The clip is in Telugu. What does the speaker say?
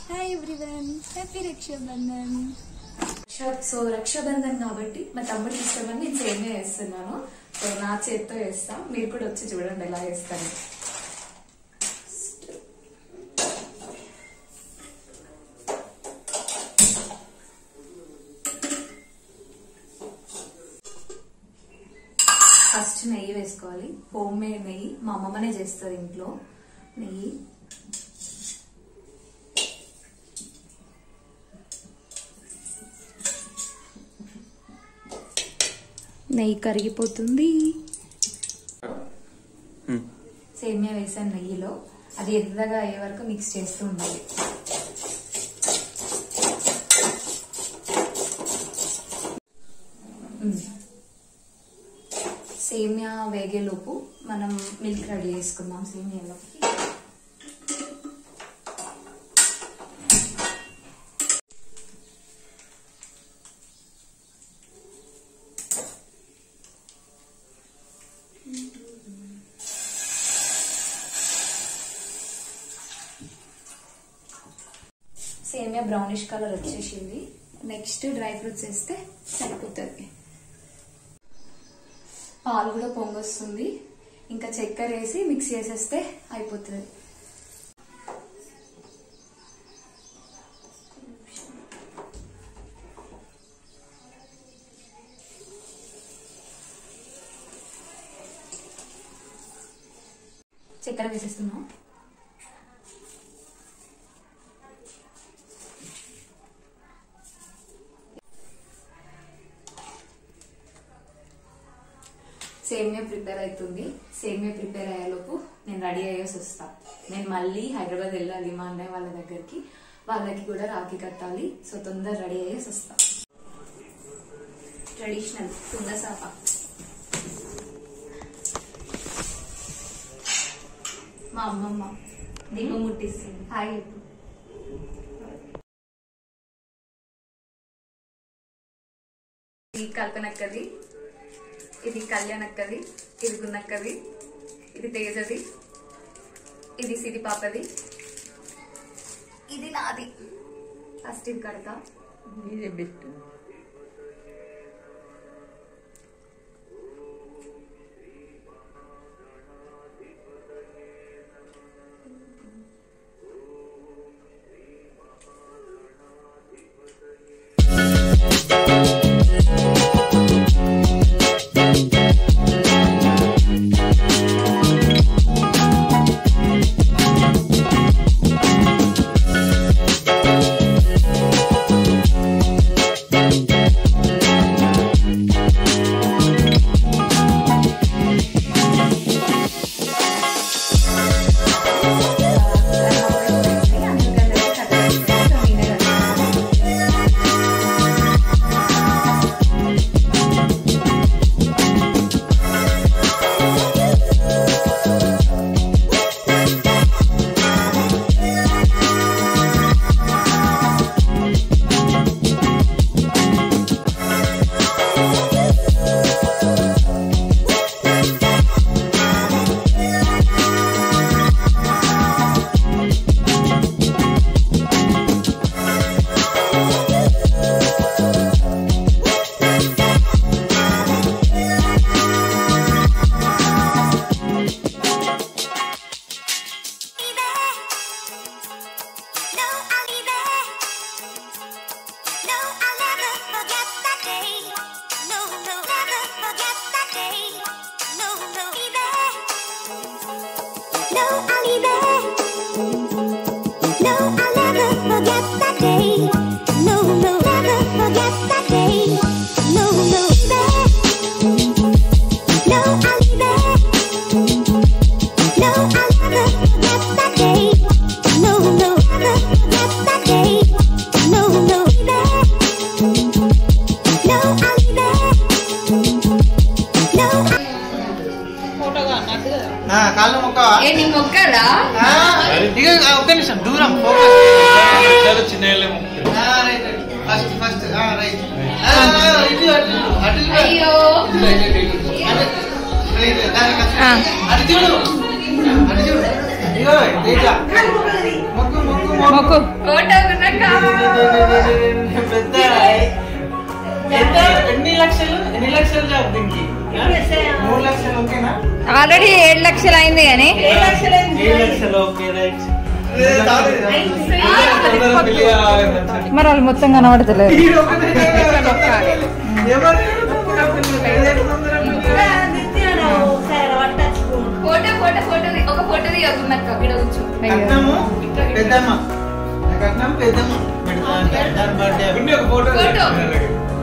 హాయ్ ఎవ్రీవన్ హ్యాపీ రక్షాబంధన్ రక్ష- సో రక్షాబంధన్ కాబట్టి మా తమ్ముడికి ఇష్టమని నేను సేమే వేస్తున్నాను సో నా చేత్తో వేస్తా మీరు కూడా వచ్చి చూడండి ఎలా వేస్తాను ఫస్ట్ నెయ్యి వేసుకోవాలి హోమ్ మేడ్ నెయ్యి మా అమ్మమ్మనే చేస్తుంది ఇంట్లో నెయ్యి నెయ్యి కరిగిపోతుంది సేమియా వేసాను నెయ్యిలో అది ఎర్రగా అయ్యే వరకు మిక్స్ చేస్తూ ఉండాలి మ్మ్. సేమియా వేగేలోపు మనం మిల్క్ రెడీ చేసుకుందాం సేమియాలోకి సేమియా బ్రౌనిష్ కలర్ వచ్చేసింది నెక్స్ట్ డ్రై ఫ్రూట్స్ వేస్తే సరిపోతుంది పాలు కూడా పొంగొస్తుంది ఇంకా చక్కెర వేసి మిక్స్ చేసేస్తే అయిపోతుంది చక్కెర వేసేస్తున్నాం సేమియా ప్రిపేర్ అవుతుంది సేమియా ప్రిపేర్ అయ్యేలోపు నేను రెడీ అయ్యేసి వస్తా నేను మళ్ళీ హైదరాబాద్ వెళ్ళాలి మా అన్నయ్య వాళ్ళ దగ్గరికి వాళ్ళకి కూడా రాఖీ కట్టాలి సో తొందర రెడీ అయ్యేసి వస్తా ట్రెడిషనల్ తుంగసాప మా అమ్మమ్మ దీపం ముట్టిస్తుంది హాయ్ చెప్పు ఇది కల్పనక్కది ఇది కళ్యాణక్కది ఇది గున్నక్కది ఇది తేజది ఇది సిరి పాపది ఇది నాది ఫస్ట్ ఇది కడతా ఇదే బెస్ట్ ఆ, కాళ్ళు మొక్క ఏ నీ మొక్కడా ఇక ఒక్క నిమిషం దూరం ఫస్ట్ ఫస్ట్ రైట్ ఇటు అటు అటు ఇటు. అయ్యో ఇటు, ఇటు, ఇటు. అటు, ఇటు, దానికి వచ్చి. అటు చూడు అటు చూడు ఇగో తేజ మొక్కు మొక్కు మొక్కు ఫోటో పెద్ద ఎంత ఎన్ని లక్షలు ఎన్ని లక్షలు జాబ్ దీనికి మూడు లక్షలు ఓకేనా ఆల్రెడీ ఏడు లక్షలు అయింది కానీ ఏడు లక్షలు ఓకే రైట్ మరి వాళ్ళు మొత్తం కనబడతలేదు ఫోటో ఫోటో ఫోటో తీ- ఒక ఫోటో తీయకున్నాక ఇక్కడ కూర్చో కట్నము పెద్దమ్మ కట్నం పెద్దమ్మ పెడతా అంటే దాని బర్త్డే ఫోటో